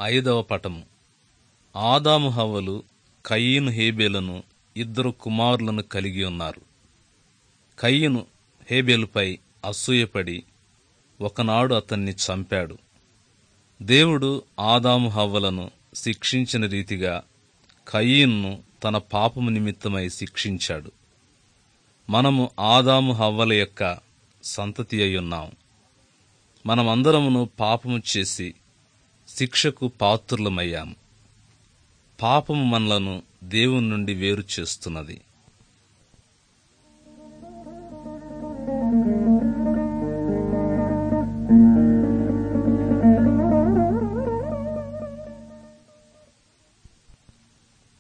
ఐదవ పటము ఆదాము హవ్వలు కయ్యను హేబేలను ఇద్దరు కుమారులను కలిగి ఉన్నారు కయ్యను హేబేలుపై అసూయపడి ఒకనాడు అతన్ని చంపాడు దేవుడు ఆదాము హవ్వలను శిక్షించిన రీతిగా కయ్యన్ను తన పాపము నిమిత్తమై శిక్షించాడు మనము ఆదాము హవ్వల యొక్క సంతతి అయ్యున్నాం మనమందరమును పాపము చేసి శిక్షకు పాత్రులమయ్యాము పాపము మనలను దేవుని నుండి వేరు చేస్తున్నది